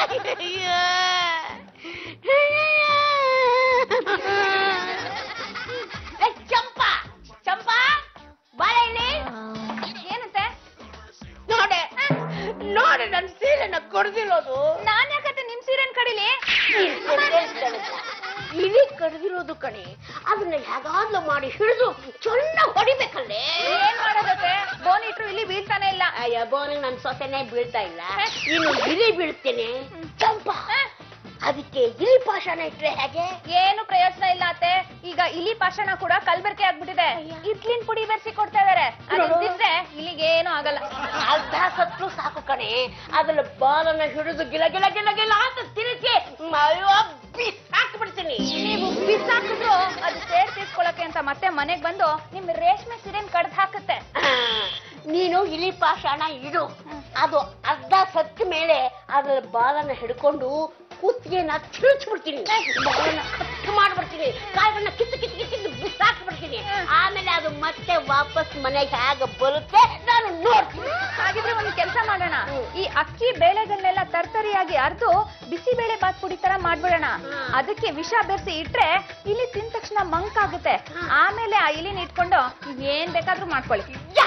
ಏ, ಚಂಪಾ ಚಂಪಾ ಬಾಳ ಇಲ್ಲಿ ಏನಂತೆ ನೋಡೆ ನೋಡೆ ನನ್ ಸೀರೆನ ಕೊಡ್ದಿರೋದು ನಾನ್ ಯಾಕತ್ತೆ ನಿಮ್ ಸೀರೆನ್ ಕಡಿಲಿ ಇಲಿ ಕಡ್ದಿರೋದು ಕಣೆ ಅದನ್ನ ಹೇಗಾದ್ಲು ಮಾಡಿ ಹಿಡಿದು ಚೆನ್ನಾಗಿ ಹೊಡಿಬೇಕಲ್ಲೇ ಏನ್ ಮಾಡೋದಕ್ಕೆ ಬೋನ್ ಇಟ್ರು ಇಲ್ಲಿ ಬೀಳ್ತಾನೆ ಇಲ್ಲ ಅಯ್ಯ ಬೋನಿ ನನ್ ಸೊಸೆನೆ ಬೀಳ್ತಾ ಇಲ್ಲ ಇನ್ನು ಇಲಿ ಬೀಳ್ತೇನೆ ಚಂಪ ಅದಕ್ಕೆ ಇಲಿ ಪಾಷಾಣ ಇಟ್ರೆ ಹೇಗೆ ಏನು ಪ್ರಯೋಜನ ಇಲ್ಲ ಅತ್ತೆ ಈಗ ಇಲಿ ಪಾಷಾಣ ಕೂಡ ಕಲ್ಬೆರ್ಕೆ ಆಗ್ಬಿಟ್ಟಿದೆ ಇಡ್ಲಿನ್ ಪುಡಿ ಬೆರೆಸಿ ಕೊಡ್ತಾ ಇದಾರೆ ಅದಿದ್ರೆ ಇಲಿಗೇನು ಆಗಲ್ಲ ಅರ್ಧ ಸತ್ರು ಸಾಕು ಕಣೆ ಅದ್ರ ಬಾಲನ್ನ ಹಿಡಿದು ಗಿಲ ಗಿಲ ಗಿಲ ಗಿಲ ಅಂತ ತಿರುಗಿ ಅಯ್ಯೋ ಬಿಸಾಕ್ಬಿಡ್ತೀನಿ ನೀವು ಬಿಸಾಕಿದ್ರು ಅದು ಸೇರ್ ತೀರ್ಸ್ಕೊಳಕ್ಕೆ ಅಂತ ಮತ್ತೆ ಮನೆಗ್ ಬಂದು ನಿಮ್ ರೇಷ್ಮೆ ಸೀರೆನ್ ಕಡ್ದ್ ಹಾಕುತ್ತೆ ಆ, ನೀನು ಇಲಿ ಪಾಷಾಣ ಇಡು ಅದು ಅರ್ಧ ಸತ್ತ ಮೇಲೆ ಅದ್ರ ಬಾಲನ್ನ ಹಿಡ್ಕೊಂಡು ಕುತ್ತಿಗೆನ ತಿರುಚ್ಬಿಡ್ತೀನಿ ಬಾಲನ್ನ ಕಟ್ ಮಾಡ್ಬಿಡ್ತೀನಿ ಕಾಯಿಗಳನ್ನ ಕಿತ್ತು ಕಿತ್ತು ಕಿತ್ತು ಬಿಸಾಕ್ಬಿಡ್ತೀನಿ ಆಮೇಲೆ ಅದು ಮತ್ತೆ ವಾಪಸ್ ಮನೆಗೆ ಹೇಗೆ ಬರುತ್ತೆ ನಾನು ನೋಡ್ತೀನಿ ಹಾಗಿದ್ರೆ ಒಂದು ಕೆಲಸ ಮಾಡೋಣ ಈ ಅಕ್ಕಿ ಬೇಳೆಗಳನ್ನೆಲ್ಲ ತರ್ತರಿಯಾಗಿ ಅರ್ದು ಬಿಸಿ ಬೇಳೆ ಬಾತ್ ಪುಡಿ ತರ ಮಾಡ್ಬಿಡೋಣ ಅದಕ್ಕೆ ವಿಷ ಬೆರೆಸಿ ಇಟ್ರೆ ಇಲಿ ತಿಂದ ತಕ್ಷಣ ಮಂಕಾಗುತ್ತೆ ಆಮೇಲೆ ಆ ಇಲಿನ ಇಟ್ಕೊಂಡು ಏನ್ ಬೇಕಾದ್ರೂ ಮಾಡ್ಕೊಳ್ಳಿ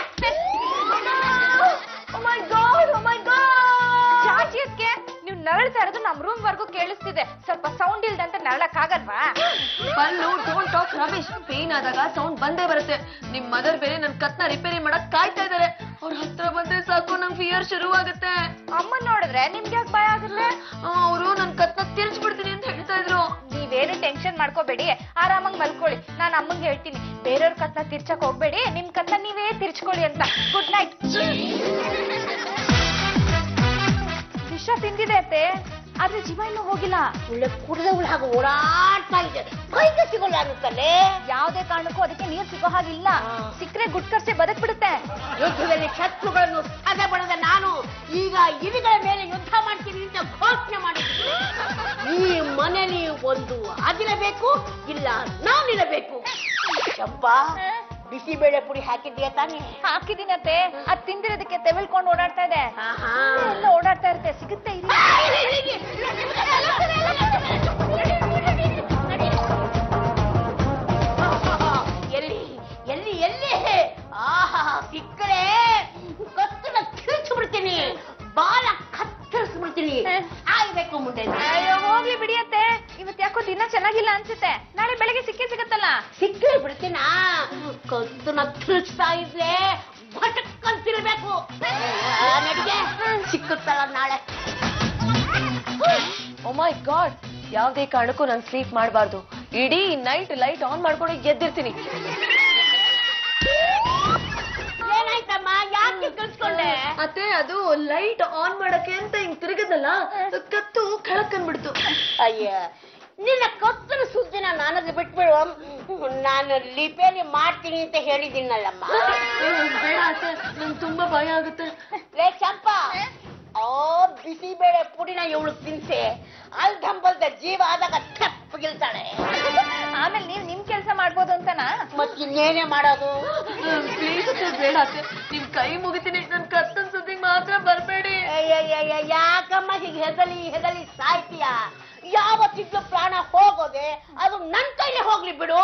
ಚಾಚಿಯಕ್ಕೆ ನೀವು ನರಳ್ತಾ ಇರೋದು ನಮ್ ರೂಮ್ ವರ್ಗೂ ಕೇಳಿಸ್ತಿದೆ ಸ್ವಲ್ಪ ಸೌಂಡ್ ಇಲ್ದಂತೆ ನರಳಕ್ ಆಗಲ್ವಾ ಪಲ್ಲು ಡೋಂಟ್ ಟಾಕ್ ರಮೇಶ್ ಪೇನ್ ಆದಾಗ ಸೌಂಡ್ ಬಂದೇ ಬರುತ್ತೆ ನಿಮ್ ಮದರ್ ಬೇರೆ ನನ್ ಕತ್ನ ರಿಪೇರಿ ಮಾಡಕ್ ಕಾಯ್ತಾ ಇದಾರೆ ಅವ್ರ ಹತ್ರ ಬಂದ್ರೆ ಸಾಕು ನಂಗ್ ಫಿಯರ್ ಶುರುವಾಗುತ್ತೆ ಅಮ್ಮ ನೋಡಿದ್ರೆ ನಿಮ್ಗೆ ಯಾಕೆ ಭಯ ಆಗುತ್ತೆ ಅವರು ನನ್ ಕತ್ನ ತಿರ್ಚ್ಬಿಡ್ತೀನಿ ಅಂತ ಹೇಳ್ತಾ ಇದ್ರು ನೀವೇನು ಟೆನ್ಷನ್ ಮಾಡ್ಕೋಬೇಡಿ ಆರಾಮಾಗಿ ಮಲ್ಕೊಳ್ಳಿ ನಾನು ನಾನು ಅಮ್ಮಂಗೆ ಹೇಳ್ತೀನಿ ಬೇರೆಯವ್ರ ಕತ್ನ ತಿರ್ಚಕ್ ಹೋಗ್ಬೇಡಿ ನಿಮ್ ಕತ್ನ ನೀವೇ ತಿರ್ಚ್ಕೊಳ್ಳಿ ಅಂತ ಗುಡ್ ನೈಟ್ ವಿಷ ತಿಂದಿದೆ ಅತ್ತೆ ಆದ್ರೆ ಜೀವ ಇನ್ನೂ ಹೋಗಿಲ್ಲ ಒಳ್ಳೆ ಕುಡಿದವಳು ಹಾಗೆ ಓಡಾಡ್ತಾ ಇದೆ ಕೈಗೆ ಸಿಗೋಲ್ಲ ಅನ್ನುತ್ತಲ್ಲೇ ಯಾವ್ದೇ ಕಾರಣಕ್ಕೂ ಅದಕ್ಕೆ ನೀರ್ ಸಿಗೋ ಹಾಗಿಲ್ಲ ಸಿಕ್ಕರೆ ಗುಟ್ಕರ್ಸೆ ಬದುಕ್ಬಿಡುತ್ತೆ ಯುದ್ಧದಲ್ಲಿ ಶತ್ರುಗಳನ್ನು ಸಾಧೆ ಪಡೆದ ನಾನು ಈಗ ಇಲಿಗಳ ಮೇಲೆ ಯುದ್ಧ ಮಾಡ್ತೀನಿ ಅಂತ ಘೋಷಣೆ ಮಾಡಿದ್ದೀನಿ ಈ ಮನೆಯಲ್ಲಿ ಒಂದು ಅದಿರಬೇಕು ಇಲ್ಲ ನಾನಿರಬೇಕು ಚಂಪಾ ಬಿಸಿಬೇಳೆ ಪುಡಿ ಹಾಕಿದ್ಯಾ ತಾನೇ ಹಾಕಿದೀನಿ ಅತ್ತೆ ಅದ್ ತಿಂದಿರೋದಕ್ಕೆ ತೆವಳ್ಕೊಂಡು ಓಡಾಡ್ತಾ ಇದೆ ಆಹಾ. ಎಲ್ಲ ಓಡಾಡ್ತಾ ಇರುತ್ತೆ ಸಿಗುತ್ತೆ ಇಲ್ಲಿ ಎಲ್ಲಿ ಎಲ್ಲಿ ಎಲ್ಲಿ ಆಹಾ ಸಿಕ್ಕರೆ ಕತ್ತಲ ಕಿರಿച്ചു ಬಿಡ್ತೀನಿ ಬಾಲ ಕತ್ತರಿಸ್ಬಿಡ್ತೀನಿ ಸಾಯ್ಬೇಕು ಮುಂದೆ ಅಯ್ಯೋ ಹೋಗ್ಲಿ ಬಿಡಿಯತ್ತೆ ಇವತ್ ಯಾಕೋ ದಿನ ಚೆನ್ನಾಗಿಲ್ಲ ಅನ್ಸುತ್ತೆ ನಾಳೆ ಬೆಳಗ್ಗೆ ಸಿಕ್ಕೇ ಸಿಗತ್ತಲ್ಲ ಸಿಕ್ಕೇ ಬಿಡ್ತೀನ ಕತ್ತನ ಕಿರಿಚ್ತಾ ಇದ್ರೆ ಭಟಕ್ಕಂತಿರ್ಬೇಕು ನಡಿಗೆ ಸಿಕ್ಕುತ್ತಲ್ಲ ನಾಳೆ ಓ ಮೈ ಗಾಡ್ ಯಾವ್ದೇ ಕಾರಣಕ್ಕೂ ನಾನು ಸ್ಲೀಪ್ ಮಾಡಬಾರ್ದು ಇಡೀ ನೈಟ್ ಲೈಟ್ ಆನ್ ಮಾಡ್ಕೊಂಡು ಎದ್ದಿರ್ತೀನಿ ಏನಾಯ್ತಮ್ಮ ಯಾಕೆ ಕಲ್ಸ್ಕೊಂಡೆ ಅತ್ತೆ ಅದು ಲೈಟ್ ಆನ್ ಮಾಡಕ್ಕೆ ಅಂತ ಹಿಂಗ್ ತಿರುಗದಲ್ಲ ಕತ್ತು ಕೆಳಕ್ ಅಂದ್ಬಿಡ್ತು ಅಯ್ಯ ನಿನ್ನ ಕತ್ತಲ ಸುದ್ದಿನ ನಾನದು ಬಿಟ್ಬಿಡು ನಾನು ರಿಪೇರಿ ಮಾಡ್ತೀನಿ ಅಂತ ಹೇಳಿದ್ದೀನಲ್ಲಮ್ಮ ಬೇಡ ಅತ್ತೆ ನಂಗೆ ತುಂಬಾ ಭಯ ಆಗುತ್ತೆ ಲೇ ಚಂಪಾ ಆ ಬಿಸಿಬೇಳೆ ಪುಡಿನ ಇವಳು ತಿನ್ಸೆ ಅಲ್ದಂಬಲ್ದ ಜೀವ ಆದಾಗ ತಪ್ಪಗಿಲ್ತಾಳೆ ಆಮೇಲೆ ನೀವ್ ನಿಮ್ ಕೆಲ್ಸ ಮಾಡ್ಬೋದು ಅಂತನಾ ಮತ್ತಿನ್ನೇನೇ ಮಾಡೋದು ಪ್ಲೀಸ್ ಬೇಡ ಅತ್ತೆ ನಿಮ್ ಕೈ ಮುಗಿತೀನಿ ನನ್ ಕತ್ತನ್ ಸುದ್ದಿಗೆ ಮಾತ್ರ ಬರ್ಬೇಡಿ ಅಯ್ಯಯ್ಯಯ್ಯ, ಯಾಕಮ್ಮ ಹೀಗೆ ಹೆದಲಿ ಹೆದಲಿ ಸಾಯ್ತೀಯ ಯಾವತ್ತಿದ್ಲು ಪ್ರಾಣ ಹೋಗೋದೆ ಅದು ನನ್ ಕೈಲೇ ಹೋಗ್ಲಿ ಬಿಡು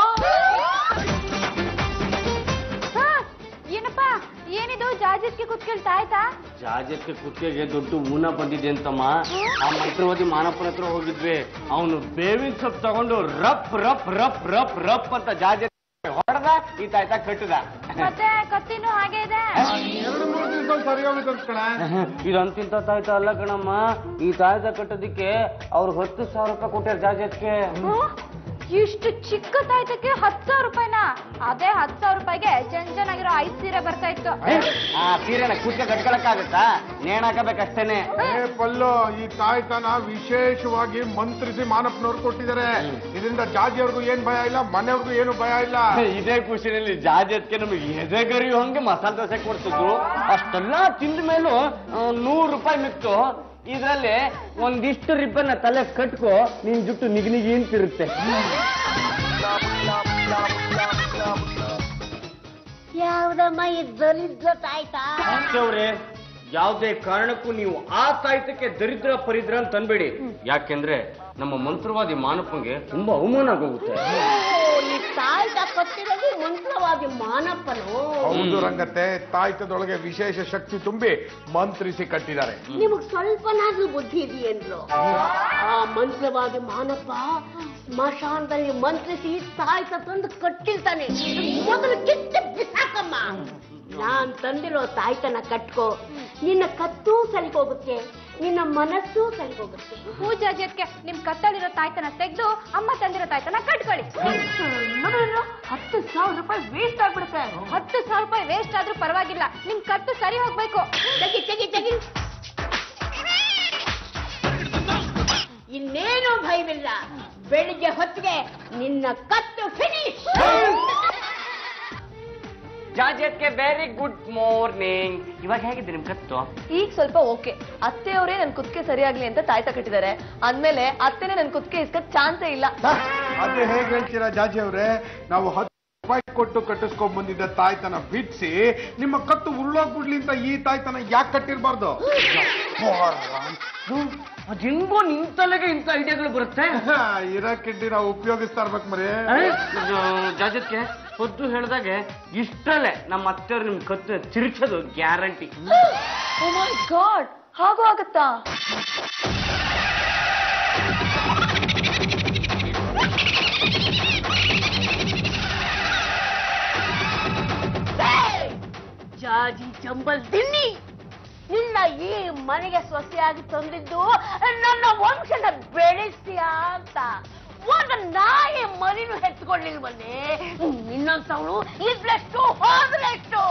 ಹಾ, ಏನಪ್ಪಾ ಏನಿದು ಜಾಜಿಸ್ಗೆ ಕುತ್ಕೇಳ್ತಾ ಆಯ್ತಾ ಜಾಜಕ್ಕೆ ಕುತ್ತಿಗೆಗೆ ದೊಡ್ಡ ಊನ ಬಂದಿದೆ ಅಂತಮ್ಮ ಆ ಮಂತ್ರವಾದಿ ಮಾನಪ್ಪನ ಹತ್ರ ಹೋಗಿದ್ವಿ ಅವನು ಬೇವಿನ ಸೊಪ್ಪು ತಗೊಂಡು ರಪ್ ರಪ್ ರಪ್ ರಪ್ ರಪ್ ಅಂತ ಜಾಜ ಹೊಡೆದ ಈ ತಾಯ್ತ ಕಟ್ಟದ ಮತ್ತೆ ಕತ್ತಿನೂ ಹಾಗೆ ಇದೆ ಎರಡು ಮೂರು ದಿವಸ ಸರಿ ಹೋಗುತ್ತೆ ಕಣ ಇದಂತಿಂತ ತಾಯ್ತ ಅಲ್ಲ ಕಣಮ್ಮ ಈ ತಾಯ್ತ ಕಟ್ಟೋದಿಕ್ಕೆ ಅವ್ರು ಹತ್ತು ಸಾವಿರ ರೂಪಾಯಿ ಕೊಟ್ಟಾರ ಜಾಜಕ್ಕೆ ಹ್ಮ್? ಇಷ್ಟು ಚಿಕ್ಕ ತಾಯ್ತಕ್ಕೆ ಹತ್ತು ಸಾವಿರ ರೂಪಾಯಿನಾ ಅದೇ ಹತ್ತು ಸಾವಿರ ರೂಪಾಯಿಗೆ ಜನ್ ಚೆನ್ನಾಗಿರೋ ಐದ್ ಸೀರೆ ಬರ್ತಾ ಇತ್ತು ಆ ಸೀರೆನ ಕುತ್ತಿಗೆ ಕಟ್ಕೊಳಕ್ಕಾಗತ್ತಾ ನೇಣ್ ಹಾಕಬೇಕಷ್ಟೇನೆ ಏ ಪಲ್ಲು ಈ ತಾಯ್ತನ ವಿಶೇಷವಾಗಿ ಮಂತ್ರಿಸಿ ಮಾನಪ್ಪನವ್ರು ಕೊಟ್ಟಿದ್ದಾರೆ ಇದರಿಂದ ಜಾಜಿಯವ್ರಿಗೂ ಏನ್ ಭಯ ಇಲ್ಲ ಮನೆಯವ್ರಿಗೂ ಏನು ಭಯ ಇಲ್ಲ ಇದೇ ಖುಷಿನಲ್ಲಿ ಜಾಜತ್ಗೆ ನಮಗೆ ಎದೆಗರಿ ಹಂಗೆ ಮಸಾಲೆ ದೋಸೆ ಕೊಡ್ತಿದ್ರು ಅಷ್ಟೆಲ್ಲ ತಿಂದ ಮೇಲೂ ನೂರು ರೂಪಾಯಿ ಮಿಕ್ತು ಇದ್ರಲ್ಲಿ ಒಂದಿಷ್ಟು ರಿಬ್ಬನ್ನ ತಲೆ ಕಟ್ಕೋ ನಿನ್ ಜುಟ್ಟು ನಿಗಿ ನಿಗಿ ಅಂತಿರುತ್ತೆ ಯಾವ್ದಮ್ಮ ಈ ದರಿದ್ರ ತಾಯ್ತಾ ಅವ್ರೆ ಯಾವುದೇ ಕಾರಣಕ್ಕೂ ನೀವು ಆ ತಾಯ್ತಕ್ಕೆ ದರಿದ್ರ ಪರಿದ್ರ ಅಂತ ಅನ್ಬೇಡಿ ಯಾಕೆಂದ್ರೆ ನಮ್ಮ ಮಂತ್ರವಾದಿ ಮಾನಪ್ಪಂಗೆ ತುಂಬಾ ಅವಮಾನ ಆಗೋಗುತ್ತೆ ಓ, ಈ ತಾಯ್ತ ಕತ್ತಿರೋದು ಮಂತ್ರವಾದಿ ಮಾನಪ್ಪನು ಹೌದು ರಂಗತ್ತೆ ತಾಯ್ತದೊಳಗೆ ವಿಶೇಷ ಶಕ್ತಿ ತುಂಬಿ ಮಂತ್ರಿಸಿ ಕಟ್ಟಿದ್ದಾರೆ ನಿಮಗ್ ಸ್ವಲ್ಪನಾದ್ರೂ ಬುದ್ಧಿ ಇದೆಯೇನ್ರು ಆ ಮಂತ್ರವಾದಿ ಮಾನಪ್ಪ ಸ್ಮಶಾನದಲ್ಲಿ ಮಂತ್ರಿಸಿ ತಾಯ್ತ ತಂದು ಕಟ್ಟಿರ್ತಾನೆ ಮೊದಲು ಕಿತ್ತ ಬಿಸಾಕಮ್ಮ ನಾನ್ ತಂದಿರೋ ತಾಯ್ತನ ಕಟ್ಕೋ ನಿನ್ನ ಕತ್ತೂ ಸರಿ ಹೋಗುತ್ತೆ ನಿನ್ನ ಮನಸ್ಸೂ ಸರಿ ಹೋಗುತ್ತೆ ಪೂಜಾಜಿಯತ್ಗೆ ನಿಮ್ ಕತ್ತಲಿರೋ ತಾಯ್ತನ ತೆಗ್ದು ಅಮ್ಮ ತಂದಿರೋ ತಾಯ್ತನ ಕಟ್ಕೊಳ್ಳಿ ನೋಡಿದ್ರು ಹತ್ತು ಸಾವಿರ ರೂಪಾಯಿ ವೇಸ್ಟ್ ಆಗ್ಬಿಡುತ್ತೆ ಹತ್ತು ಸಾವಿರ ರೂಪಾಯಿ ವೇಸ್ಟ್ ಆದ್ರೂ ಪರವಾಗಿಲ್ಲ ನಿಮ್ ಕತ್ತು ಸರಿ ಹೋಗ್ಬೇಕು ತೆಗಿ ತೆಗಿ ತೆಗಿ ಇನ್ನೇನು ಭಯವಿಲ್ಲ ಬೆಳಿಗ್ಗೆ ಹೊತ್ತಿಗೆ ನಿನ್ನ ಕತ್ತು ಫಿನಿಶ್ ಜಾಜತ್ಗೆ ವೆರಿ ಗುಡ್ ಮಾರ್ನಿಂಗ್ ಇವಾಗ ಹೇಗಿದೆ ನಿಮ್ ಕತ್ತು ಈಗ ಸ್ವಲ್ಪ ಓಕೆ ಅತ್ತೆಯವರೇ ನನ್ ಕುತ್ತಿಗೆ ಸರಿಯಾಗ್ಲಿ ಅಂತ ತಾಯ್ತ ಕಟ್ಟಿದ್ದಾರೆ ಅಂದ್ಮೇಲೆ ಅತ್ತೆನೇ ನನ್ ಕುತ್ತಿಗೆ ಇಸ್ಕತ್ ಚಾನ್ಸೇ ಇಲ್ಲ ಅದೇ ಹೇಗ್ ಹೇಳ್ತೀರಾ ಜಾಜಿ ಅವ್ರೆ ನಾವು ಹತ್ತು ರೂಪಾಯಿ ಕೊಟ್ಟು ಕಟ್ಟಿಸ್ಕೊಂಡ್ ಬಂದಿದ್ದ ತಾಯ್ತನ ಬಿಡಿಸಿ ನಿಮ್ಮ ಕತ್ತು ಉರುಳೋಗ್ಬಿಡ್ಲಿ ಅಂತ ಈ ತಾಯ್ತನ ಯಾಕೆ ಕಟ್ಟಿರ್ಬಾರ್ದು ಅದಿಂಗೋ ನಿನ್ ತಲೆಗೆ ಇಂಥ ಐಡಿಯಾಗಳು ಬರುತ್ತೆ ಇರಕ್ಕಿಡ್ಡಿ ನಾವು ಉಪಯೋಗಿಸ್ತಾ ಇರ್ಬೇಕು ಮರಿ ಜಾಜತ್ಗೆ ಹೊದ್ದು ಹೇಳ್ದಾಗೆ ಇಷ್ಟಲ್ಲೇ ನಮ್ಮ ಅತ್ತೆಯವ್ರು ನಿಮ್ ಕತ್ತು ತಿರುಚೋದು ಗ್ಯಾರಂಟಿ ಓ ಮೈ ಗಾಡ್ ಹಾಗೂ ಆಗತ್ತಾ ಜಾಜಿ ಚಂಬಲ್ ತಿನ್ನಿ ನಿನ್ನ ಈ ಮನೆಗೆ ಸೊಸೆಯಾಗಿ ತಂದಿದ್ದು ನನ್ನ ವಂಶನ ಬೆಳೆಸ್ತೀಯ ಅಂತ ಒಂದು ನಾಯಿ ಮರಿನು ಹೆತ್ಕೊಳ್ಳಿಲ್ವಲ್ಲೇ ನಿನ್ನಂತವಳು ಇದ್ಲೆಷ್ಟು ಹೋದ್ಲೆಷ್ಟು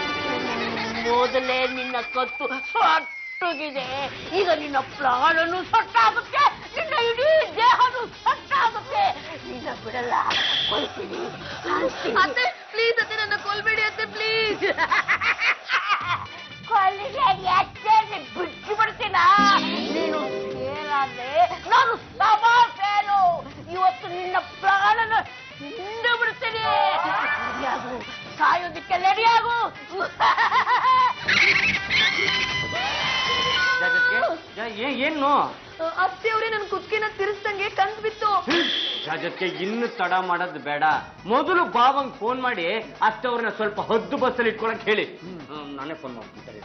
ಮೊದಲೇ ನಿನ್ನ ಕತ್ತು ಸೊಟ್ಟಗಿದೆ ಈಗ ನಿನ್ನ ಪ್ರಾಣನು ಸೊಟ್ಟಾಗುತ್ತೆ ನಿನ್ನ ಇಡೀ ದೇಹನು ಸೊಟ್ಟಾಗುತ್ತೆ ನಿನ್ನ ಬಿಡಲ್ಲ ಕೊಲ್ತೀನಿ ಅತ್ತೆ ಪ್ಲೀಸ್ ಅತ್ತೆ ನನ್ನ ಕೊಲ್ಬೇಡಿ ಅತ್ತೆ ಪ್ಲೀಸ್ ಕೊಲ್ಲಿಗೆ ಎಷ್ಟೇ ಬಿಟ್ಟು ಬಿಡ್ತೀನ ನೀನು ಸೇರಾದ್ರೆ ನಾನು ಸಮ ಸೇರು ಇವತ್ತು ನಿನ್ನ ಪ್ರಾಣನ ಹಿಂದೆ ಬಿಡ್ತೀನಿ ರೆಡಿಯಾಗು ಸಾಯೋದಕ್ಕೆ ರೆಡಿಯಾಗು ಜಾಜತ್ಗೆ ಜಾ- ಏ- ಏನು ಅತ್ತೆ ಅವರೇ ನನ್ ಕುತ್ತಿಗೆನ ತಿರ್ಸ್ದಂಗೆ ಕನ್ಸ್ ಬಿತ್ತು ಜಾಜತ್ಗೆ ಇನ್ನು ತಡ ಮಾಡೋದು ಬೇಡ ಮೊದಲು ಬಾವಂಗ್ ಫೋನ್ ಮಾಡಿ ಅಷ್ಟವ್ರನ್ನ ಸ್ವಲ್ಪ ಹದ್ದು ಬಸ್ಸಲ್ಲಿ ಇಟ್ಕೊಳಕ್ ಹೇಳಿ ಹ್ಮ್, ನಾನೇ ಫೋನ್ ಮಾಡ್ತೀನಿ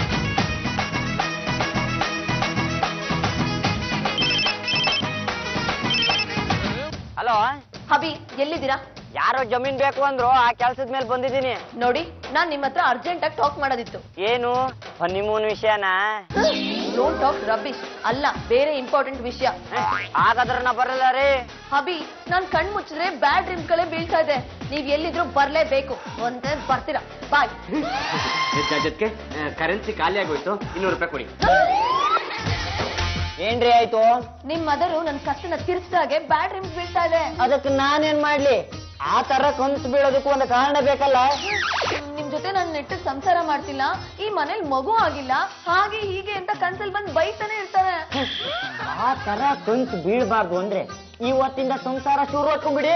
ಹಲೋ ಹಬಿ ಎಲ್ಲಿದ್ದೀರಾ ಯಾರೋ ಜಮೀನ್ ಬೇಕು ಅಂದ್ರು ಆ ಕೆಲ್ಸದ ಮೇಲೆ ಬಂದಿದ್ದೀನಿ ನೋಡಿ ನಾನ್ ನಿಮ್ ಹತ್ರ ಅರ್ಜೆಂಟ್ ಆಗಿ ಟಾಕ್ ಮಾಡೋದಿತ್ತು ಏನು ಹನಿಮೂನ್ ವಿಷಯನಾ ಡೋಂಟ್ ಟಾಕ್ ರಬ್ಬಿಶ್ ಅಲ್ಲ ಬೇರೆ ಇಂಪಾರ್ಟೆಂಟ್ ವಿಷಯ ಹಾಗಾದ್ರೆ ನಾ ಬರಲ್ಲ ರೀ ಹಬಿ ನಾನ್ ಕಣ್ ಮುಚ್ಚಿದ್ರೆ ಬ್ಯಾಡ್ ಡ್ರೀಮ್ ಗಳೇ ಬೀಳ್ತಾ ಇದೆ ನೀವ್ ಎಲ್ಲಿದ್ರು ಬರ್ಲೇಬೇಕು ಒಂದೇ ಬರ್ತೀರಾ ಬಾಯ್ ಜಾಜತ್ಗೆ ಕರೆನ್ಸಿ ಖಾಲಿ ಆಗೋಯ್ತು ಇನ್ನೂರು ರೂಪಾಯಿ ಕೊಡಿ ಏನ್ರಿ ಆಯ್ತು ನಿಮ್ ಮದರು ನನ್ ಕಷ್ಟನ ತಿರ್ಸ್ದಾಗೆ ಬ್ಯಾಡ್ ಡ್ರೀಮ್ಸ್ ಬೀಳ್ತಾ ಇದೆ ಅದಕ್ಕೆ ನಾನೇನ್ ಮಾಡ್ಲಿ ಆ ತರ ಕನ್ಸು ಬೀಳೋದಕ್ಕೂ ಒಂದು ಕಾರಣ ಬೇಕಲ್ಲ ನಿಮ್ ಜೊತೆ ನಾನ್ ನೆಟ್ಟು ಸಂಸಾರ ಮಾಡ್ತಿಲ್ಲ ಈ ಮನೇಲಿ ಮಗು ಆಗಿಲ್ಲ ಹಾಗೆ ಹೀಗೆ ಅಂತ ಕನ್ಸಲ್ ಬಂದ್ ಬೈತಾನೆ ಇರ್ತಾರೆ ಆ ತರ ಕನ್ಸು ಬೀಳ್ಬಾರ್ದು ಅಂದ್ರೆ ಇವತ್ತಿಂದ ಸಂಸಾರ ಶುರು ಹಾಕೊಂಡ್ಬಿಡಿ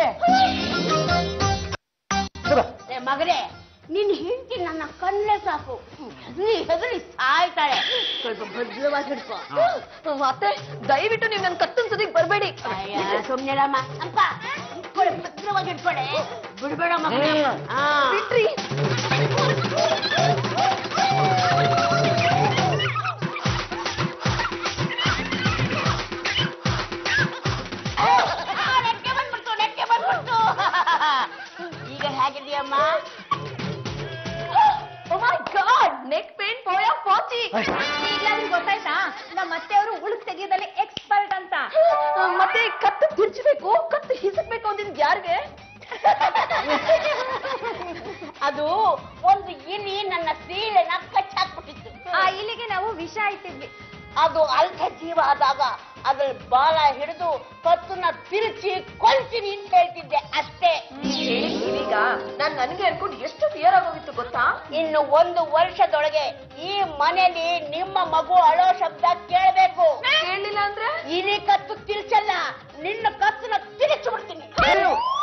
ಏ ಮಗನೇ ನಿನ್ ಹೆಂಡತಿ ನನ್ನ ಕಣ್ಣೆ ಸಾಕು ಹೆದರಿ ಹೆದರಿ ಸಾಯ್ತಾಳೆ ಸ್ವಲ್ಪ ಭದ್ರವಾಗಿ ಹಿಡ್ಕೊ ಮತ್ತೆ ದಯವಿಟ್ಟು ನೀವ್ ನನ್ ಕತ್ತನ್ ಸುದಿಗ್ ಬರ್ಬೇಡಿ ಸುಮ್ನೆರಮ್ಮ ಅಪ್ಪ ಇಟ್ಕೊಳೆ ಭದ್ರವಾಗಿ ಇಟ್ಕೊಳೆ ಬಿಡ್ಬೇಡ ಮಗನೇ ಹಾ ಬಿಟ್ರಿ ಆ, ನೆಕ್ಕೆ ಬಂದ್ಬಿಡ್ತು ನೆಕ್ಕೆ ಬಂದ್ಬಿಡ್ತು ಈಗ ಹೇಗಿದೆಯಮ್ಮ oh my god neck pain ಪೋಯ ಪೋಚಿ ಈಗ್ಲಾದ್ರೂ ಗೊತ್ತಾಯ್ತಾ ನಮ್ಮ ಅತ್ತೆಯವರು ಉಳುಕ್ ತೆಗೆಯೋದಲ್ಲಿ ಎಕ್ಸ್ಪರ್ಟ್ ಅಂತ ಮತ್ತೆ ಕತ್ತು ತಿರ್ಚಬೇಕು ಕತ್ತು ಹಿಸಕ್ಬೇಕು ಅಂದಿದ್ ಯಾರಿಗೆ ಅದು ಒಂದು ಇಲಿ ನನ್ನ ಸೀಳೆನ ಕಚ್ಚಾಕ್ಬಿಟ್ಟಿತ್ತು ಆ ಇಲ್ಲಿಗೆ ನಾವು ವಿಷ ಇಟ್ಟಿದ್ವಿ ಅದು ಅಲ್ಕ ಜೀವ ಆದಾಗ ಅದ್ರ ಬಾಲ ಹಿಡಿದು ಕತ್ತನ್ನ ತಿರುಚಿ ಕೊಲ್ತೀನಿ ಅಂತ ಹೇಳ್ತಿದ್ದೆ ಅಷ್ಟೇ ಈಗ ನಾನ್ ನನ್ಗೆ ಅನ್ಕೊಂಡು ಎಷ್ಟು ಫಿಯರ್ ಆಗೋಗಿತ್ತು ಗೊತ್ತಾ ಇನ್ನು ಒಂದು ವರ್ಷದೊಳಗೆ ಈ ಮನೆಯಲ್ಲಿ ನಿಮ್ಮ ಮಗು ಅಳೋ ಶಬ್ದ ಕೇಳಬೇಕು ಕೇಳಲಿಲ್ಲ ಅಂದ್ರೆ ಇಲಿ ಕತ್ತು ತಿರ್ಚಲ್ಲ ನಿನ್ನ ಕತ್ತನ್ನ ತಿರುಚಿ ಬಿಡ್ತೀನಿ